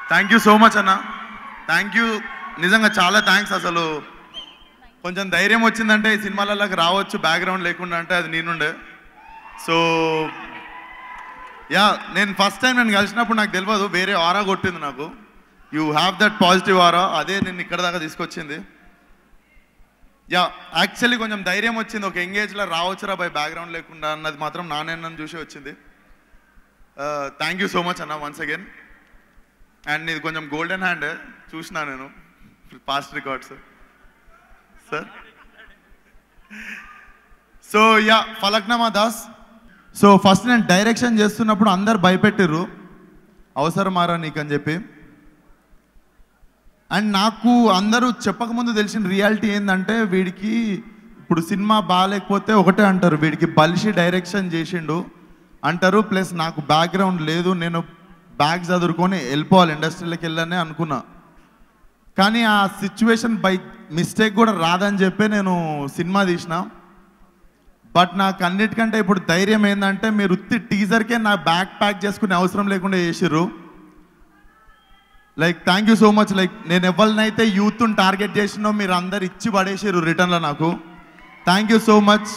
Thank you so much అన్న thank you నిజంగా చాలా థ్యాంక్స్ అసలు కొంచెం ధైర్యం వచ్చిందంటే ఈ సినిమాలలోకి రావచ్చు బ్యాక్గ్రౌండ్ లేకుండా అంటే అది నేనుండే సో యా నేను ఫస్ట్ టైం నేను కలిసినప్పుడు నాకు తెలియదు వేరే ఆరా కొట్టింది నాకు you have that positive aura అదే నేను ఇక్కడ దాకా తీసుకొచ్చింది యా యాక్చువల్లీ కొంచెం ధైర్యం వచ్చింది ఒక ఎంగేజ్లో రావచ్చురా బై బ్యాక్గ్రౌండ్ లేకుండా అన్నది మాత్రం నానే నన్ను చూసి వచ్చింది థ్యాంక్ యూ సో మచ్ అన్న వన్స్ అగైన్ అండ్ ఇది కొంచెం గోల్డెన్ హ్యాండ్ చూసినా నేను past records sir so yeah Falaknuma Das so first నేను డైరెక్షన్ చేస్తున్నప్పుడు అందరు భయపెట్టిర్రు అవసరమారా నీకు అని చెప్పి అండ్ నాకు అందరూ చెప్పకముందు తెలిసిన రియాలిటీ ఏంటంటే వీడికి ఇప్పుడు సినిమా బాగాలేకపోతే ఒకటే అంటారు వీడికి బలిసి డైరెక్షన్ చేసిండు అంటారు ప్లస్ నాకు బ్యాక్గ్రౌండ్ లేదు నేను బ్యాగ్ చదువుకొని వెళ్ళిపోవాలి ఇండస్ట్రీలోకి వెళ్ళానే అనుకున్నా కానీ ఆ సిచ్యువేషన్ బై మిస్టేక్ కూడా రాదని చెప్పి నేను సినిమా తీసిన బట్ నాకు అన్నిటికంటే ఇప్పుడు ధైర్యం ఏంటంటే మీరు ఉత్తి టీజర్కే నా బ్యాగ్ ప్యాక్ చేసుకునే అవసరం లేకుండా చేసిర్రు like thank you so much like నేను ఎవరినైతే యూత్ని టార్గెట్ చేసినో మీరు అందరు ఇచ్చి పడేసారు రిటర్న్లో నాకు thank you so much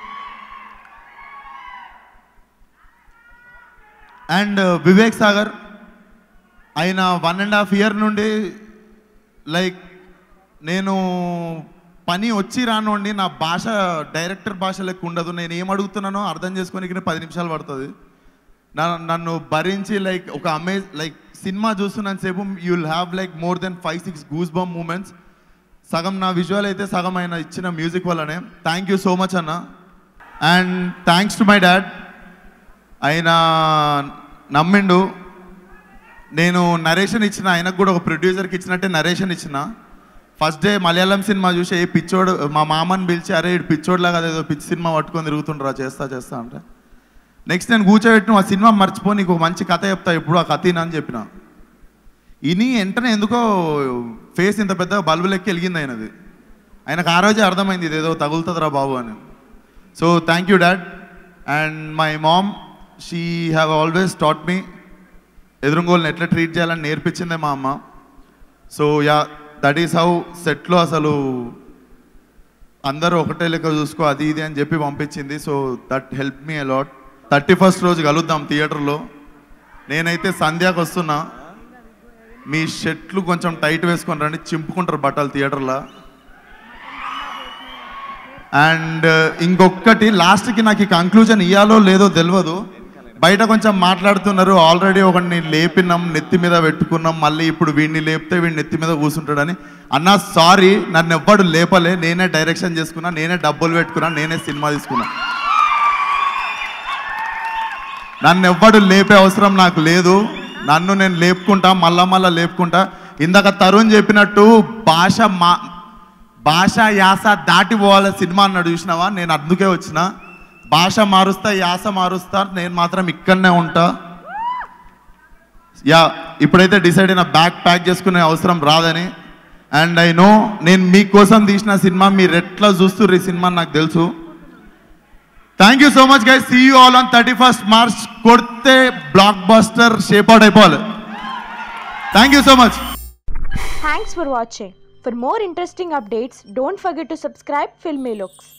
and Vivek Sagar ఆయన వన్ అండ్ హాఫ్ ఇయర్ నుండి లైక్ నేను పని వచ్చి రానుండి నా భాష డైరెక్టర్ భాష లెక్క ఉండదు నేను ఏం అడుగుతున్నానో అర్థం చేసుకోనికి పది నిమిషాలు పడుతుంది నా- నన్ను భరించి లైక్ ఒక అమేజ్ లైక్ సినిమా చూస్తున్నంతసేపు you will have like more then five six goose bum moments సగం నా విజువల్ అయితే సగం ఆయన ఇచ్చిన మ్యూజిక్ వల్లనే థ్యాంక్ యూ సో మచ్ అన్న and thanks to my dad ఆయన నమ్మిండు నేను నరేషన్ ఇచ్చిన ఆయనకు కూడా ఒక ప్రొడ్యూసర్కి ఇచ్చినట్టే నరేషన్ ఇచ్చిన ఫస్ట్ డే మలయాళం సినిమా చూసి ఏ పిచ్చోడు మా మామని పిలిచి అరే ఇటు పిచ్చోడ్లాగా ఏదో పిచ్చి సినిమా పట్టుకొని తిరుగుతుండ్రా చేస్తా చేస్తా అంటే నెక్స్ట్ నేను కూర్చోబెట్టి ఆ సినిమా మర్చిపో నీకు ఒక మంచి కథ చెప్తా ఇప్పుడు ఆ కథ అని చెప్పిన ఇని వెంటనే ఎందుకో ఫేస్ ఇంత పెద్ద బల్బు లెక్క వెలిగింది ఆయనది ఆయనకు ఆ రోజే అర్థమైంది ఇది ఏదో తగులుతుందిరా బాబు అని so thank you dad and my mom she have always taught me ఎదురుగోళ్ళని ఎట్లా ట్రీట్ చేయాలని నేర్పించిందే మా అమ్మ so yeah that is how సెట్లో అసలు అందరూ ఒకటే లెక్క చూసుకో అది ఇది అని చెప్పి పంపించింది so that help me a lot thirty first రోజు కలుద్దాం థియేటర్లో నేనైతే సంధ్యాకి వస్తున్నా మీ షర్ట్లు కొంచెం టైట్ వేసుకొని రండి చింపుకుంటారు బట్టలు థియేటర్లో అండ్ ఇంకొకటి లాస్ట్కి నాకు ఈ కంక్లూజన్ ఇయ్యాలో లేదో తెలియదు బయట కొంచెం మాట్లాడుతున్నారు ఆల్రెడీ ఒకడిని లేపినాం నెత్తి మీద పెట్టుకున్నాం మళ్ళీ ఇప్పుడు వీడిని లేపితే వీడి నెత్తి మీద కూర్చుంటాడని అన్నా సారీ నన్ను ఎవ్వడు లేపలే నేనే డైరెక్షన్ చేసుకున్నా నేనే డబ్బులు పెట్టుకున్నా నేనే సినిమా తీసుకున్నా నన్ను ఎవ్వడు లేపే అవసరం నాకు లేదు నన్ను నేను లేపుకుంటా మళ్ళా మళ్ళా లేపుకుంటా ఇందాక తరుణ్ చెప్పినట్టు భాష మా భాష యాస దాటి పోవాలి సినిమా అన్నాడు చూసినావా నేను అందుకే వచ్చిన భాష మారుస్తా యాస మారుస్తా నేను మాత్రం ఇక్కడనే ఉంటా యా ఇప్పుడైతే డిసైడ్ అయిన బ్యాగ్ ప్యాక్ చేసుకునే అవసరం రాదని అండ్ ఐ నో నేను మీకోసం తీసిన సినిమా మీరు ఎట్లా చూస్తుర్రు ఈ సినిమా నాకు తెలుసు thank you so much guys see you all on thirty first March కొడితే బ్లాక్ బస్టర్ షేప్ అవుట్ అయిపోవాలి thank you so much Thanks for watching. For more interesting updates, don't forget to subscribe Filmy Looks.